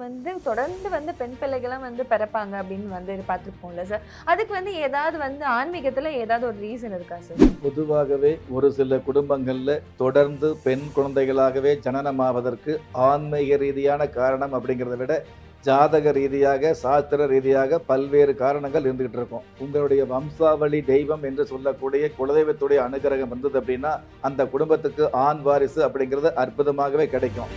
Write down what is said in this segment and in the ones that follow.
வந்து தொடர்ந்து வந்து பெண் பிள்ளைகளாம் வந்து பிறப்பாங்க அப்படின்னு வந்து பார்த்துருப்போம்ல சார் அதுக்கு வந்து ஏதாவது வந்து ஆன்மீகத்துல ஏதாவது ஒரு ரீசன் இருக்கா சார் பொதுவாகவே ஒரு சில குடும்பங்களில் தொடர்ந்து பெண் குழந்தைகளாகவே ஜனனமாவதற்கு ஆன்மீக ரீதியான காரணம் அப்படிங்கிறத விட ஜாதக ரீதியாக சாஸ்திர ரீதியாக பல்வேறு காரணங்கள் இருந்துகிட்டு இருக்கும் உங்களுடைய வம்சாவளி தெய்வம் என்று சொல்லக்கூடிய குலதெய்வத்துடைய அனுகிரகம் வந்தது அப்படின்னா அந்த குடும்பத்துக்கு ஆண் வாரிசு அப்படிங்கிறது அற்புதமாகவே கிடைக்கும்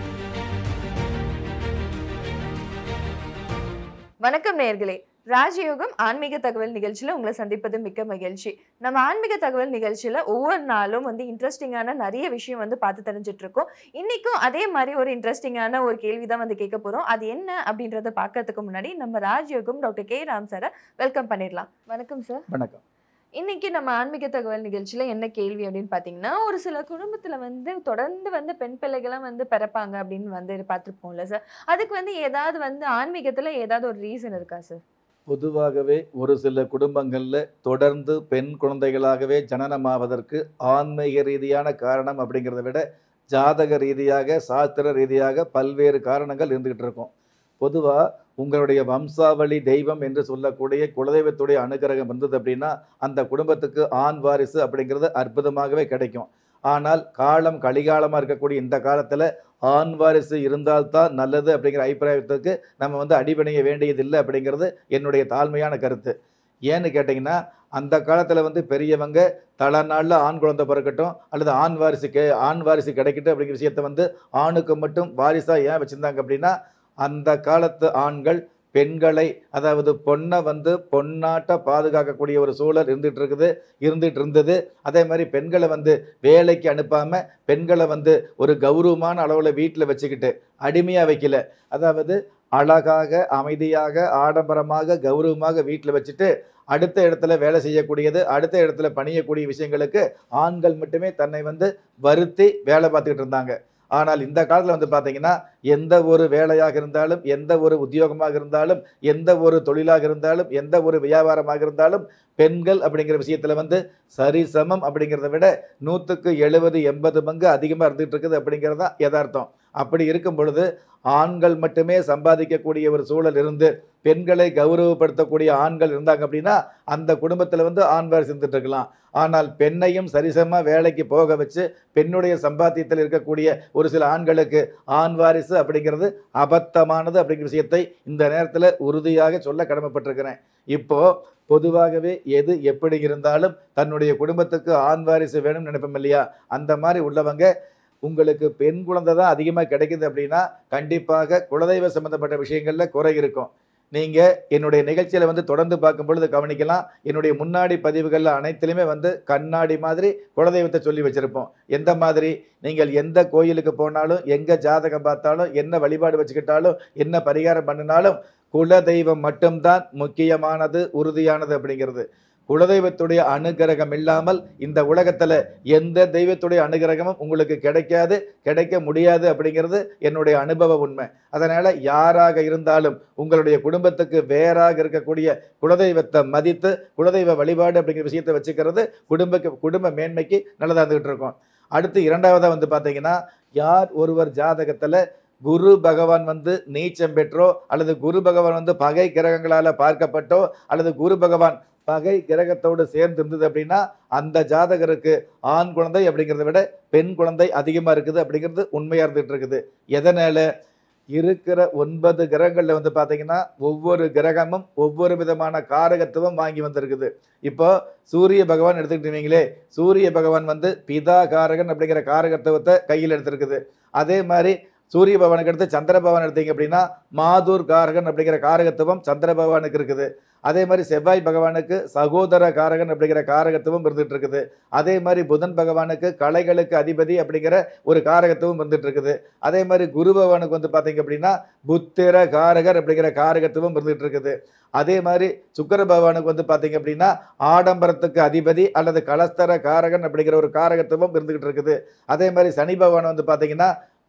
வணக்கம் நேயர்களே ராஜயோகம் ஆன்மீக தகவல் நிகழ்ச்சியில உங்களை சந்திப்பது மிக்க மகிழ்ச்சி நம்ம ஆன்மீக தகவல் நிகழ்ச்சியில ஒவ்வொரு நாளும் வந்து இன்ட்ரெஸ்டிங்கான நிறைய விஷயம் வந்து பார்த்து தெரிஞ்சுட்டு இருக்கோம் இன்னைக்கும் அதே மாதிரி ஒரு இன்ட்ரெஸ்டிங்கான ஒரு கேள்வி தான் வந்து கேட்க போறோம் அது என்ன அப்படின்றத பார்க்கறதுக்கு முன்னாடி நம்ம ராஜயோகம் டாக்டர் கே ராம் சாரை வெல்கம் பண்ணிடலாம் வணக்கம் சார் வணக்கம் இன்னைக்கு நம்ம ஆன்மீக தகவல் நிகழ்ச்சியில என்ன கேள்வி அப்படின்னு பாத்தீங்கன்னா ஒரு சில குடும்பத்துல வந்து தொடர்ந்து வந்து பெண் பிள்ளைகளாம் வந்து பிறப்பாங்க அப்படின்னு வந்து பார்த்துருப்போம்ல சார் அதுக்கு வந்து ஏதாவது வந்து ஆன்மீகத்துல ஏதாவது ஒரு ரீசன் இருக்கா சார் பொதுவாகவே ஒரு சில குடும்பங்களில் தொடர்ந்து பெண் குழந்தைகளாகவே ஜனனமாவதற்கு ஆன்மீக ரீதியான காரணம் அப்படிங்கிறத விட ஜாதக ரீதியாக சாஸ்திர ரீதியாக பல்வேறு காரணங்கள் இருந்துகிட்டு இருக்கும் பொதுவாக உங்களுடைய வம்சாவளி தெய்வம் என்று சொல்லக்கூடிய குலதெய்வத்துடைய அனுகிரகம் வந்தது அப்படின்னா அந்த குடும்பத்துக்கு ஆண் வாரிசு அப்படிங்கிறது அற்புதமாகவே கிடைக்கும் ஆனால் காலம் கலிகாலமாக இருக்கக்கூடிய இந்த காலத்தில் ஆண் வாரிசு இருந்தால்தான் நல்லது அப்படிங்கிற அபிப்பிராயத்துக்கு நம்ம வந்து அடிபணிய வேண்டியதில்லை அப்படிங்கிறது என்னுடைய தாழ்மையான கருத்து ஏன்னு கேட்டிங்கன்னா அந்த காலத்தில் வந்து பெரியவங்க தல நாளில் ஆண் குழந்தை பிறக்கட்டும் அல்லது ஆண் வாரிசு கே ஆண் வாரிசு கிடைக்கட்டும் அப்படிங்கிற விஷயத்த வந்து ஆணுக்கு மட்டும் வாரிசாக ஏன் வச்சுருந்தாங்க அப்படின்னா அந்த காலத்து ஆண்கள் பெண்களை அதாவது பொண்ணை வந்து பொன்னாட்ட பாதுகாக்கக்கூடிய ஒரு சூழல் இருந்துகிட்டு இருக்குது இருந்துகிட்டு இருந்தது அதே மாதிரி பெண்களை வந்து வேலைக்கு அனுப்பாமல் பெண்களை வந்து ஒரு கௌரவமான அளவில் வீட்டில் வச்சுக்கிட்டு அடிமையாக வைக்கல அதாவது அழகாக அமைதியாக ஆடம்பரமாக கௌரவமாக வீட்டில் வச்சுட்டு அடுத்த இடத்துல வேலை செய்யக்கூடியது அடுத்த இடத்துல பணியக்கூடிய விஷயங்களுக்கு ஆண்கள் மட்டுமே தன்னை வந்து வருத்தி வேலை பார்த்துக்கிட்டு இருந்தாங்க ஆனால் இந்த காலத்தில் வந்து பார்த்தீங்கன்னா எந்த ஒரு வேலையாக இருந்தாலும் எந்த ஒரு உத்தியோகமாக இருந்தாலும் எந்த ஒரு தொழிலாக இருந்தாலும் எந்த ஒரு வியாபாரமாக இருந்தாலும் பெண்கள் அப்படிங்கிற விஷயத்தில் வந்து சரிசமம் அப்படிங்கிறத விட நூற்றுக்கு எழுபது எண்பது பங்கு அதிகமாக இருந்துகிட்டு இருக்குது அப்படிங்கிறது தான் யதார்த்தம் அப்படி இருக்கும் பொழுது ஆண்கள் மட்டுமே சம்பாதிக்கக்கூடிய ஒரு சூழல் இருந்து பெண்களை கௌரவப்படுத்தக்கூடிய ஆண்கள் இருந்தாங்க அப்படின்னா அந்த குடும்பத்தில் வந்து ஆண் வாரிசு இருந்துட்டு இருக்கலாம் ஆனால் பெண்ணையும் சரிசமமாக வேலைக்கு போக வச்சு பெண்ணுடைய சம்பாத்தியத்தில் இருக்கக்கூடிய ஒரு சில ஆண்களுக்கு ஆண் வாரிசு அப்படிங்கிறது அபத்தமானது அப்படிங்கிற விஷயத்தை இந்த நேரத்தில் உறுதியாக சொல்ல கடமைப்பட்டிருக்கிறேன் இப்போ பொதுவாகவே எது எப்படி இருந்தாலும் தன்னுடைய குடும்பத்துக்கு ஆண் வாரிசு வேணும்னு நினைப்போம் இல்லையா அந்த மாதிரி உள்ளவங்க உங்களுக்கு பெண் குழந்தை தான் அதிகமாக கிடைக்குது அப்படின்னா கண்டிப்பாக குலதெய்வ சம்மந்தப்பட்ட விஷயங்களில் குறை இருக்கும் நீங்கள் என்னுடைய நிகழ்ச்சியில் வந்து தொடர்ந்து பார்க்கும் பொழுது கவனிக்கலாம் என்னுடைய முன்னாடி பதிவுகளில் அனைத்திலுமே வந்து கண்ணாடி மாதிரி குலதெய்வத்தை சொல்லி வச்சுருப்போம் எந்த மாதிரி நீங்கள் எந்த கோயிலுக்கு போனாலும் எங்கே ஜாதகம் பார்த்தாலும் என்ன வழிபாடு வச்சுக்கிட்டாலும் என்ன பரிகாரம் பண்ணினாலும் குலதெய்வம் மட்டும்தான் முக்கியமானது உறுதியானது அப்படிங்கிறது குலதெய்வத்துடைய அனுகிரகம் இல்லாமல் இந்த உலகத்தில் எந்த தெய்வத்துடைய அனுகிரகமும் உங்களுக்கு கிடைக்காது கிடைக்க முடியாது அப்படிங்கிறது என்னுடைய அனுபவ உண்மை அதனால் யாராக இருந்தாலும் உங்களுடைய குடும்பத்துக்கு வேறாக இருக்கக்கூடிய குலதெய்வத்தை மதித்து குலதெய்வ வழிபாடு அப்படிங்கிற விஷயத்தை வச்சுக்கிறது குடும்ப குடும்ப மேன்மைக்கு நல்லதாக இருந்துகிட்டு இருக்கும் அடுத்து இரண்டாவதாக வந்து பார்த்தீங்கன்னா யார் ஒருவர் ஜாதகத்தில் குரு பகவான் வந்து நீச்சம் பெற்றோ அல்லது குரு பகவான் வந்து பகை கிரகங்களால் பார்க்கப்பட்டோ அல்லது குரு பகவான் பகை கிரகத்தோடு சேர்ந்து இருந்தது அப்படின்னா அந்த ஜாதகருக்கு ஆண் குழந்தை அப்படிங்கிறத விட பெண் குழந்தை அதிகமாக இருக்குது அப்படிங்கிறது உண்மையாக இருந்துகிட்டு இருக்குது எதனால் இருக்கிற ஒன்பது கிரகங்களில் வந்து பார்த்தீங்கன்னா ஒவ்வொரு கிரகமும் ஒவ்வொரு விதமான காரகத்துவம் வாங்கி வந்திருக்குது இப்போ சூரிய பகவான் எடுத்துக்கிட்டீங்களே சூரிய பகவான் வந்து பிதா காரகன் அப்படிங்கிற காரகத்துவத்தை கையில் எடுத்திருக்குது அதே மாதிரி சூரிய பகவானுக்கு அடுத்து சந்திர பகவான் எடுத்தீங்க அப்படின்னா மாதூர் காரகன் அப்படிங்கிற காரகத்துவம் சந்திர பகவானுக்கு இருக்குது அதே மாதிரி செவ்வாய் பகவானுக்கு சகோதர காரகன் அப்படிங்கிற காரகத்துவம் இருந்துட்டு இருக்குது அதே மாதிரி புதன் பகவானுக்கு கலைகளுக்கு அதிபதி அப்படிங்கிற ஒரு காரகத்துவம் இருந்துட்டு இருக்குது அதே மாதிரி குரு பகவானுக்கு வந்து பார்த்தீங்க அப்படின்னா புத்திர காரகர் அப்படிங்கிற காரகத்துவம் இருந்துட்டு இருக்குது அதே மாதிரி சுக்கர பகவானுக்கு வந்து பார்த்தீங்க அப்படின்னா ஆடம்பரத்துக்கு அதிபதி அல்லது கலஸ்தர காரகன் அப்படிங்கிற ஒரு காரகத்துவம் இருந்துகிட்டு இருக்குது அதே மாதிரி சனி பகவான் வந்து பார்த்தீங்கன்னா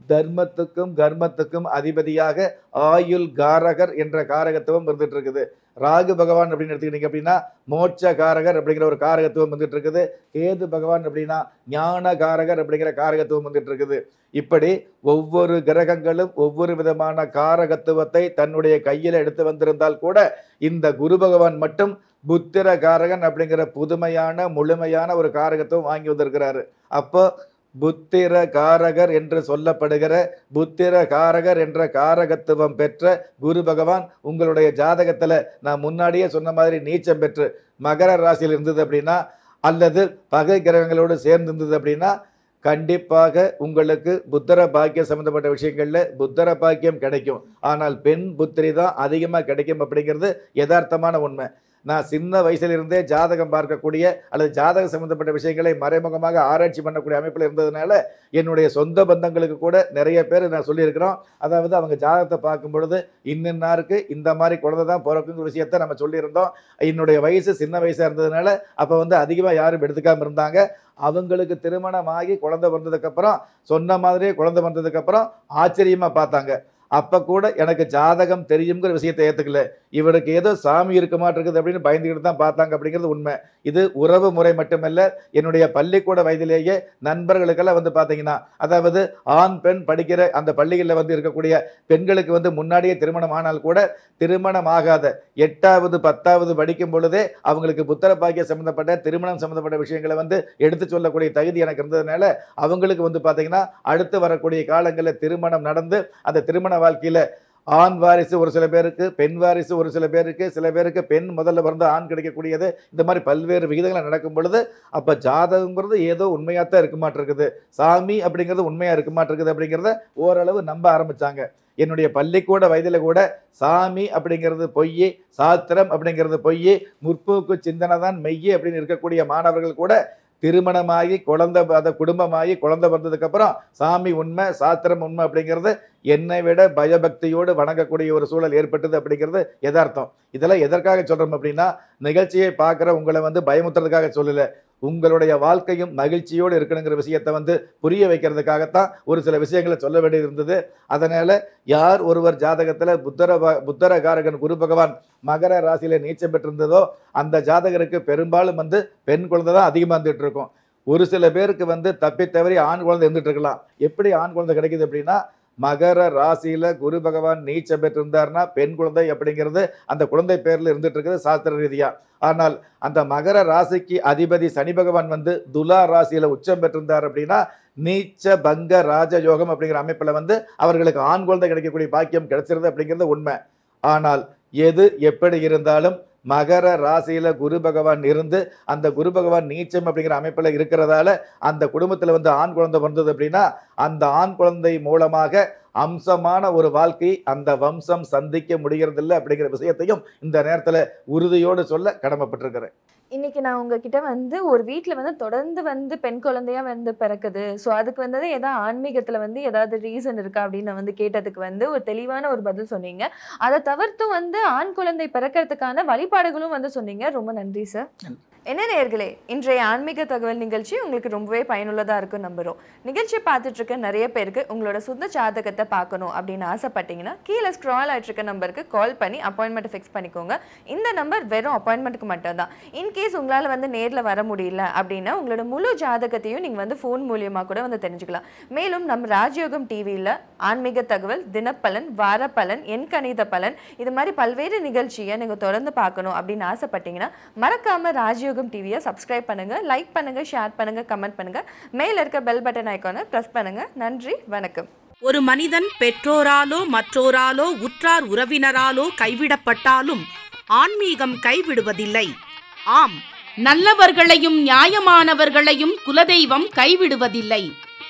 தர்மத்துக்கும் கர்மத்துக்கும் அதிபதியாக ஆயுள் காரகர் என்ற காரகத்துவம் இருந்துட்டு இருக்குது ராகு பகவான் அப்படின்னு எடுத்துக்கிட்டீங்க அப்படின்னா மோட்ச காரகர் அப்படிங்கிற ஒரு காரகத்துவம் வந்துட்டு இருக்குது கேது பகவான் அப்படின்னா ஞான காரகர் அப்படிங்கிற காரகத்துவம் வந்துட்டு இருக்குது இப்படி ஒவ்வொரு கிரகங்களும் ஒவ்வொரு விதமான காரகத்துவத்தை தன்னுடைய கையில் எடுத்து வந்திருந்தால் கூட இந்த குரு பகவான் மட்டும் புத்திர காரகன் அப்படிங்கிற புதுமையான முழுமையான ஒரு காரகத்துவம் வாங்கி வந்திருக்கிறாரு அப்போ புத்திர காரகர் என்று சொல்லப்படுகிற புத்திர காரகர் என்ற காரகத்துவம் பெற்ற குரு பகவான் உங்களுடைய ஜாதகத்துல நான் முன்னாடியே சொன்ன மாதிரி நீச்சம் பெற்று மகர ராசியில் இருந்தது அப்படின்னா அல்லது பகை கிரகங்களோடு சேர்ந்து இருந்தது அப்படின்னா கண்டிப்பாக உங்களுக்கு புத்தர பாக்கியம் சம்பந்தப்பட்ட விஷயங்கள்ல புத்தர பாக்கியம் கிடைக்கும் ஆனால் பெண் புத்திரி தான் அதிகமாக கிடைக்கும் அப்படிங்கிறது யதார்த்தமான உண்மை நான் சின்ன வயசுல ஜாதகம் பார்க்கக்கூடிய அல்லது ஜாதகம் சம்பந்தப்பட்ட விஷயங்களை மறைமுகமாக ஆராய்ச்சி பண்ணக்கூடிய அமைப்பில் இருந்ததுனால என்னுடைய சொந்த பந்தங்களுக்கு கூட நிறைய பேர் நான் சொல்லியிருக்கிறோம் அதாவது அவங்க ஜாதகத்தை பார்க்கும் பொழுது இன்னின்னாருக்கு இந்த மாதிரி குழந்தை தான் பிறக்குங்கிற விஷயத்த நம்ம சொல்லியிருந்தோம் என்னுடைய வயசு சின்ன வயசாக இருந்ததுனால அப்போ வந்து அதிகமாக யாரும் எடுத்துக்காம இருந்தாங்க அவங்களுக்கு திருமணம் ஆகி குழந்தை வந்ததுக்கப்புறம் சொன்ன மாதிரியே குழந்தை வந்ததுக்கப்புறம் ஆச்சரியமாக பார்த்தாங்க அப்போ கூட எனக்கு ஜாதகம் தெரியுங்கிற விஷயத்தை ஏற்றுக்கல இவருக்கு ஏதோ சாமி இருக்க மாட்டிருக்குது அப்படின்னு பயந்துக்கிட்டு தான் பார்த்தாங்க அப்படிங்கிறது உண்மை இது உறவு முறை மட்டுமல்ல என்னுடைய பள்ளிக்கூட வயதிலேயே நண்பர்களுக்கெல்லாம் வந்து பார்த்தீங்கன்னா அதாவது ஆண் பெண் படிக்கிற அந்த பள்ளிகளில் வந்து இருக்கக்கூடிய பெண்களுக்கு வந்து முன்னாடியே திருமணம் ஆனால் கூட திருமணம் ஆகாத எட்டாவது பத்தாவது படிக்கும் பொழுதே அவங்களுக்கு புத்தர பாக்கிய சம்பந்தப்பட்ட திருமணம் சம்பந்தப்பட்ட விஷயங்களை வந்து எடுத்து சொல்லக்கூடிய தகுதி எனக்கு இருந்ததுனால அவங்களுக்கு வந்து பார்த்தீங்கன்னா அடுத்து வரக்கூடிய காலங்களில் திருமணம் நடந்து அந்த திருமண வாழ்க்கையில் ஆண் வாரிசு ஒரு சில பேருக்கு பெண் வாரிசு ஒரு சில பேருக்கு சில பேருக்கு பெண் முதல்ல பிறந்து ஆண் கிடைக்கக்கூடியது இந்த மாதிரி பல்வேறு விகிதங்கள் நடக்கும் பொழுது அப்போ ஜாதகங்கிறது ஏதோ உண்மையாக தான் இருக்க மாட்டிருக்குது சாமி அப்படிங்கிறது உண்மையாக இருக்க மாட்டிருக்குது அப்படிங்கிறத ஓரளவு நம்ப ஆரம்பிச்சாங்க என்னுடைய பள்ளிக்கூட வயதில் கூட சாமி அப்படிங்கிறது பொய் சாத்திரம் அப்படிங்கிறது பொய் முற்போக்கு சிந்தனை தான் மெய்யே அப்படின்னு இருக்கக்கூடிய மாணவர்கள் கூட திருமணமாகி குழந்தை அதை குடும்பமாகி குழந்தை வந்ததுக்கப்புறம் சாமி உண்மை சாத்திரம் உண்மை அப்படிங்கிறது என்னை விட பயபக்தியோடு வணங்கக்கூடிய ஒரு சூழல் ஏற்பட்டது அப்படிங்கிறது யதார்த்தம் இதெல்லாம் எதற்காக சொல்கிறோம் அப்படின்னா நிகழ்ச்சியை பார்க்குற உங்களை வந்து பயமுத்துறதுக்காக சொல்லலை உங்களுடைய வாழ்க்கையும் மகிழ்ச்சியோடு இருக்கணுங்கிற விஷயத்தை வந்து புரிய வைக்கிறதுக்காகத்தான் ஒரு சில விஷயங்களை சொல்ல வேண்டியது இருந்தது அதனால் யார் ஒருவர் ஜாதகத்தில் புத்தர ப- புத்தர காரகன் குரு பகவான் மகர ராசியில நீச்சம் பெற்றிருந்ததோ அந்த ஜாதகருக்கு பெரும்பாலும் வந்து பெண் குழந்தை தான் அதிகமாக இருந்துட்டு இருக்கும் ஒரு சில பேருக்கு வந்து தப்பி தவறி ஆண் குழந்தை இருந்துட்டு இருக்கலாம் எப்படி ஆண் குழந்தை கிடைக்குது அப்படின்னா மகர ராசியில குரு பகவான் நீச்சம் பெற்றிருந்தார்னா பெண் குழந்தை அப்படிங்கிறது அந்த குழந்தை பேர்ல இருந்துட்டு இருக்குது சாஸ்திர ரீதியா ஆனால் அந்த மகர ராசிக்கு அதிபதி சனி பகவான் வந்து துலா ராசியில உச்சம் பெற்றிருந்தார் அப்படின்னா நீச்ச பங்க ராஜயோகம் அப்படிங்கிற அமைப்புல வந்து அவர்களுக்கு ஆண் குழந்தை கிடைக்கக்கூடிய பாக்கியம் கிடைச்சிருது அப்படிங்கிறது உண்மை ஆனால் எது எப்படி இருந்தாலும் மகர ராசியில குரு பகவான் இருந்து அந்த குரு பகவான் நீச்சம் அப்படிங்கிற அமைப்புல இருக்கிறதால அந்த குடும்பத்துல வந்து ஆண் குழந்தை வந்தது அப்படின்னா அந்த ஆண் குழந்தை மூலமாக அம்சமான ஒரு வாழ்க்கை அந்த வம்சம் சந்திக்க முடிகிறதில்ல அப்படிங்கிற விஷயத்தையும் இந்த நேரத்துல உறுதியோடு சொல்ல கடமைப்பட்டிருக்கிறேன் இன்னைக்கு நான் உங்ககிட்ட வந்து ஒரு வீட்ல வந்து தொடர்ந்து வந்து பெண் குழந்தையா வந்து பிறக்குது ஸோ அதுக்கு வந்து ஏதாவது ஆன்மீகத்துல வந்து ஏதாவது ரீசன் இருக்கா அப்படின்னு நான் வந்து கேட்டதுக்கு வந்து ஒரு தெளிவான ஒரு பதில் சொன்னீங்க அதை தவிர்த்தும் வந்து ஆண் குழந்தை பிறக்கிறதுக்கான வழிபாடுகளும் வந்து சொன்னீங்க ரொம்ப நன்றி சார் என்ன நேயர்களே இன்றைய ஆன்மீக தகவல் நிகழ்ச்சி உங்களுக்கு ரொம்பவே பயனுள்ளதா இருக்கும் நம்புறோம் நிகழ்ச்சியை பார்த்துட்டு இருக்க நிறைய பேருக்கு உங்களோட சொந்த ஜாதகத்தை பார்க்கணும் அப்படின்னு ஆசைப்பட்டீங்கன்னா கீழே ஸ்க்ரால் ஆயிட்டு இருக்க நம்பருக்கு கால் பண்ணி அப்பாயின்மெண்ட் ஃபிக்ஸ் பண்ணிக்கோங்க இந்த நம்பர் வெறும் அப்பாயின்மெண்ட்டுக்கு மட்டும்தான் இன்கேஸ் உங்களால் வந்து நேரில் வர முடியல அப்படின்னா உங்களோட முழு ஜாதகத்தையும் நீங்கள் வந்து ஃபோன் மூலியமாக கூட வந்து தெரிஞ்சுக்கலாம் மேலும் நம்ம ராஜயோகம் டிவியில் ஆன்மீக தகவல் தினப்பலன் வாரப்பலன் எண் கணித பலன் இது மாதிரி பல்வேறு நிகழ்ச்சியை நீங்கள் தொடர்ந்து பார்க்கணும் அப்படின்னு ஆசைப்பட்டீங்கன்னா மறக்காம ராஜயோகம் டிவியை சப்ஸ்கிரைப் பண்ணுங்க லைக் பண்ணுங்க ஷேர் பண்ணுங்க கமெண்ட் பண்ணுங்க மேல இருக்க பெல் பட்டன் ஐக்கானை ப்ரெஸ் பண்ணுங்க நன்றி வணக்கம் ஒரு மனிதன் பெற்றோராலோ மற்றோராலோ உற்றார் உறவினராலோ கைவிடப்பட்டாலும் ஆன்மீகம் கைவிடுவதில்லை ஆம் நல்லவர்களையும் நியாயமானவர்களையும் குலதெய்வம் கைவிடுவதில்லை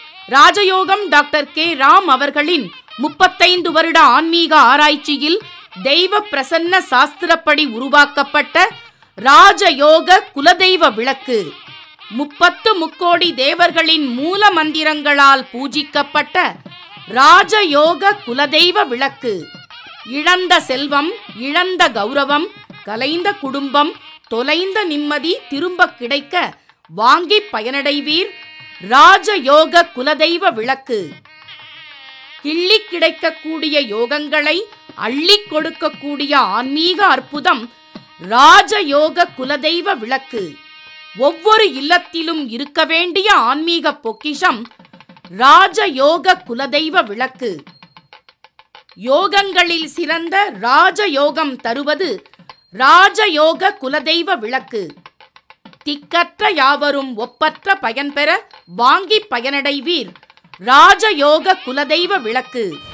ராஜயோகம் டாக்டர் கே ராம் அவர்களின் முப்பத்தைந்து வருட ஆன்மீக ஆராய்ச்சியில் தெய்வ பிரசன்ன சாஸ்திரப்படி உருவாக்கப்பட்ட ராஜயோக குலதெய்வ விளக்கு முப்பத்து முக்கோடி தேவர்களின் மூல மந்திரங்களால் பூஜிக்கப்பட்ட ராஜயோக குலதெய்வ விளக்கு இழந்த செல்வம் இழந்த கௌரவம் கலைந்த குடும்பம் தொலைந்த நிம்மதி திரும்ப கிடைக்க வாங்கி பயனடைவீர் ராஜயோக குலதெய்வ விளக்கு கிள்ளி கிடைக்கக்கூடிய யோகங்களை அள்ளி கொடுக்கக்கூடிய ஆன்மீக அற்புதம் ராஜயோக குலதெய்வ விளக்கு ஒவ்வொரு இல்லத்திலும் இருக்க வேண்டிய ஆன்மீக பொக்கிஷம் ராஜயோக குலதெய்வ விளக்கு யோகங்களில் சிறந்த ராஜயோகம் தருவது ராஜயோக குலதெய்வ விளக்கு திக்கற்ற யாவரும் ஒப்பற்ற பயன்பெற வாங்கி பயனடைவீர் ராஜயோக குலதெய்வ விளக்கு